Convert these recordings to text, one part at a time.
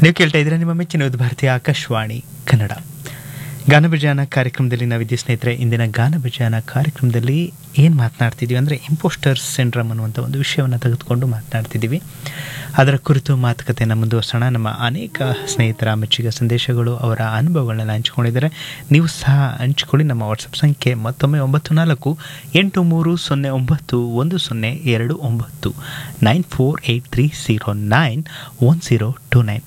ನೀವು ಕೇಳ್ತಾ ಇದ್ದೀರಾ ನಿಮ್ಮ ಮೆಚ್ಚಿನ ಭಾರತೀಯ ಆಕಾಶವಾಣಿ ಕನ್ನಡ ಗಾನಭಜಾನ ಕಾರ್ಯಕ್ರಮದಲ್ಲಿ ನಾವಿದ್ದೀವಿ ಸ್ನೇಹಿತರೆ ಇಂದಿನ ಗಾನಭಜಾನ ಕಾರ್ಯಕ್ರಮದಲ್ಲಿ ಏನು ಮಾತನಾಡ್ತಿದ್ದೀವಿ ಅಂದರೆ ಇಂಪೋಸ್ಟರ್ ಸಿಂಡ್ರಮ್ ಅನ್ನುವಂಥ ಒಂದು ವಿಷಯವನ್ನು ತೆಗೆದುಕೊಂಡು ಮಾತನಾಡ್ತಿದ್ದೀವಿ ಅದರ ಕುರಿತು ಮಾತುಕತೆಯನ್ನು ಮುಂದುವರ್ಸೋಣ ನಮ್ಮ ಅನೇಕ ಸ್ನೇಹಿತರ ಮೆಚ್ಚುಗೆ ಸಂದೇಶಗಳು ಅವರ ಅನುಭವಗಳನ್ನೆಲ್ಲ ಹಂಚಿಕೊಂಡಿದ್ದಾರೆ ನೀವು ಸಹ ಹಂಚಿಕೊಳ್ಳಿ ನಮ್ಮ ವಾಟ್ಸಪ್ ಸಂಖ್ಯೆ ಮತ್ತೊಮ್ಮೆ ಒಂಬತ್ತು ನಾಲ್ಕು ಎಂಟು ಮೂರು ಸೊನ್ನೆ ಒಂಬತ್ತು ಒಂದು ಸೊನ್ನೆ ಎರಡು ಒಂಬತ್ತು nine four eight three zero nine one zero two nine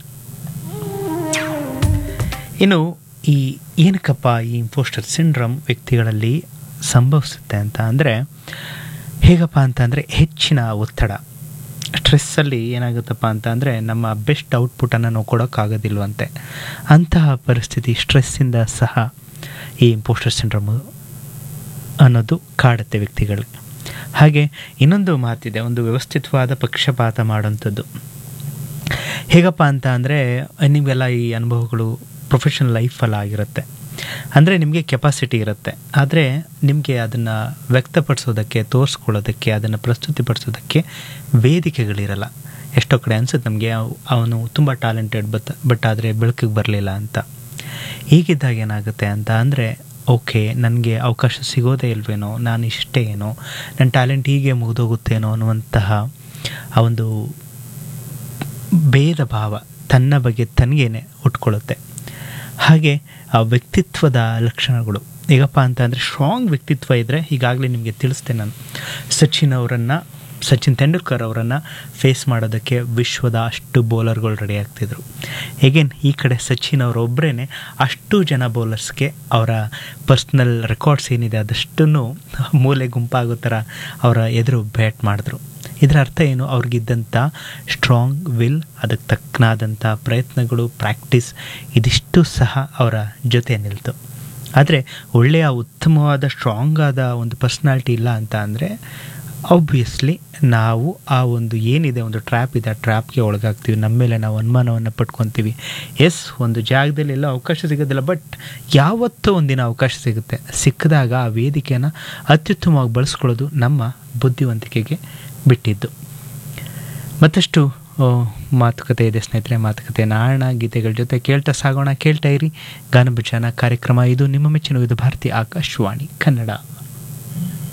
ಇನ್ನು ಈ ಏನಕ್ಕಪ್ಪ ಈ ಇಂಪೋಸ್ಟರ್ ಸಿಂಡ್ರಮ್ ವ್ಯಕ್ತಿಗಳಲ್ಲಿ ಸಂಭವಿಸುತ್ತೆ ಅಂತ ಅಂದರೆ ಹೇಗಪ್ಪ ಅಂತ ಅಂದರೆ ಹೆಚ್ಚಿನ ಒತ್ತಡ ಸ್ಟ್ರೆಸ್ಸಲ್ಲಿ ಏನಾಗುತ್ತಪ್ಪ ಅಂತ ಅಂದರೆ ನಮ್ಮ ಬೆಸ್ಟ್ ಔಟ್ಪುಟನ್ನು ನಾವು ಕೊಡೋಕ್ಕಾಗೋದಿಲ್ವಂತೆ ಅಂತಹ ಪರಿಸ್ಥಿತಿ ಸ್ಟ್ರೆಸ್ಸಿಂದ ಸಹ ಈ ಇಂಪೋಸ್ಟರ್ ಸಿಂಡ್ರಮ್ ಅನ್ನೋದು ಕಾಡುತ್ತೆ ವ್ಯಕ್ತಿಗಳಿಗೆ ಹಾಗೆ ಇನ್ನೊಂದು ಮಾತಿದೆ ಒಂದು ವ್ಯವಸ್ಥಿತವಾದ ಪಕ್ಷಪಾತ ಮಾಡೋಂಥದ್ದು ಹೇಗಪ್ಪ ಅಂತ ಅಂದರೆ ನಿಮಗೆಲ್ಲ ಈ ಅನುಭವಗಳು ಪ್ರೊಫೆಷನಲ್ ಲೈಫಲ್ಲಿ ಆಗಿರುತ್ತೆ ಅಂದರೆ ನಿಮಗೆ ಕೆಪಾಸಿಟಿ ಇರುತ್ತೆ ಆದರೆ ನಿಮಗೆ ಅದನ್ನು ವ್ಯಕ್ತಪಡಿಸೋದಕ್ಕೆ ತೋರಿಸ್ಕೊಳ್ಳೋದಕ್ಕೆ ಅದನ್ನು ಪ್ರಸ್ತುತಿಪಡಿಸೋದಕ್ಕೆ ವೇದಿಕೆಗಳಿರಲ್ಲ ಎಷ್ಟೋ ಕಡೆ ಅನ್ಸುತ್ತೆ ನಮಗೆ ಅವನು ತುಂಬ ಟ್ಯಾಲೆಂಟೆಡ್ ಬಟ್ ಬಟ್ ಆದರೆ ಬೆಳಕಿಗೆ ಬರಲಿಲ್ಲ ಅಂತ ಹೀಗಿದ್ದಾಗ ಏನಾಗುತ್ತೆ ಅಂತ ಅಂದರೆ ಓಕೆ ನನಗೆ ಅವಕಾಶ ಸಿಗೋದೇ ಇಲ್ವೇನೋ ನಾನು ಇಷ್ಟೇ ಏನೋ ನನ್ನ ಟ್ಯಾಲೆಂಟ್ ಹೀಗೆ ಮುಗಿದೋಗುತ್ತೇನೋ ಅನ್ನುವಂತಹ ಆ ಒಂದು ಭೇದ ಭಾವ ತನ್ನ ಬಗ್ಗೆ ತನಗೇನೆ ಉಟ್ಕೊಳ್ಳುತ್ತೆ ಹಾಗೆ ಆ ವ್ಯಕ್ತಿತ್ವದ ಲಕ್ಷಣಗಳು ಹೇಗಪ್ಪ ಅಂತ ಅಂದರೆ ಸ್ಟ್ರಾಂಗ್ ವ್ಯಕ್ತಿತ್ವ ಇದ್ದರೆ ಈಗಾಗಲೇ ನಿಮಗೆ ತಿಳಿಸ್ತೆ ನಾನು ಸಚಿನ್ ಅವರನ್ನು ಸಚಿನ್ ತೆಂಡೂಲ್ಕರ್ ಅವರನ್ನು ಫೇಸ್ ಮಾಡೋದಕ್ಕೆ ವಿಶ್ವದ ಅಷ್ಟು ಬೌಲರ್ಗಳು ರೆಡಿ ಆಗ್ತಿದ್ರು ಹೇಗೇನ್ ಈ ಕಡೆ ಸಚಿನ್ ಅವರೊಬ್ಬರೇ ಅಷ್ಟು ಜನ ಬೌಲರ್ಸ್ಗೆ ಅವರ ಪರ್ಸ್ನಲ್ ರೆಕಾರ್ಡ್ಸ್ ಏನಿದೆ ಅದಷ್ಟನ್ನು ಮೂಲೆ ಗುಂಪಾಗೋ ಥರ ಅವರ ಎದುರು ಬ್ಯಾಟ್ ಮಾಡಿದ್ರು ಇದರ ಅರ್ಥ ಏನು ಅವ್ರಿಗಿದ್ದಂಥ ಸ್ಟ್ರಾಂಗ್ ವಿಲ್ ಅದಕ್ಕೆ ತಕ್ಕನಾದಂಥ ಪ್ರಯತ್ನಗಳು ಪ್ರಾಕ್ಟೀಸ್ ಇದಿಷ್ಟು ಸಹ ಅವರ ಜೊತೆ ನಿಲ್ತು ಆದರೆ ಒಳ್ಳೆಯ ಉತ್ತಮವಾದ ಸ್ಟ್ರಾಂಗ್ ಆದ ಒಂದು ಪರ್ಸ್ನಾಲಿಟಿ ಇಲ್ಲ ಅಂತ ಅಂದರೆ ಆಬ್ವಿಯಸ್ಲಿ ನಾವು ಆ ಒಂದು ಏನಿದೆ ಒಂದು ಟ್ರ್ಯಾಪ್ ಇದೆ ಆ ಟ್ರ್ಯಾಪ್ಗೆ ಒಳಗಾಗ್ತೀವಿ ನಮ್ಮ ಮೇಲೆ ನಾವು ಅನುಮಾನವನ್ನು ಪಟ್ಕೊತೀವಿ ಎಸ್ ಒಂದು ಜಾಗದಲ್ಲಿ ಎಲ್ಲ ಅವಕಾಶ ಸಿಗೋದಿಲ್ಲ ಬಟ್ ಯಾವತ್ತೋ ಒಂದಿನ ಅವಕಾಶ ಸಿಗುತ್ತೆ ಸಿಕ್ಕಿದಾಗ ಆ ವೇದಿಕೆಯನ್ನು ಅತ್ಯುತ್ತಮವಾಗಿ ಬಳಸ್ಕೊಳ್ಳೋದು ನಮ್ಮ ಬುದ್ಧಿವಂತಿಕೆಗೆ ಬಿಟ್ಟಿದ್ದು ಮತ್ತಷ್ಟು ಮಾತುಕತೆ ಇದೆ ಸ್ನೇಹಿತರೆ ಮಾತುಕತೆ ನಾಣ ಗೀತೆಗಳ ಜೊತೆ ಕೇಳ್ತಾ ಸಾಗೋಣ ಕೇಳ್ತಾ ಇರಿ ಗಾನಭಜಾನ ಕಾರ್ಯಕ್ರಮ ಇದು ನಿಮ್ಮ ಮೆಚ್ಚಿನ ಇದು ಭಾರತೀಯ ಆಕಾಶವಾಣಿ ಕನ್ನಡ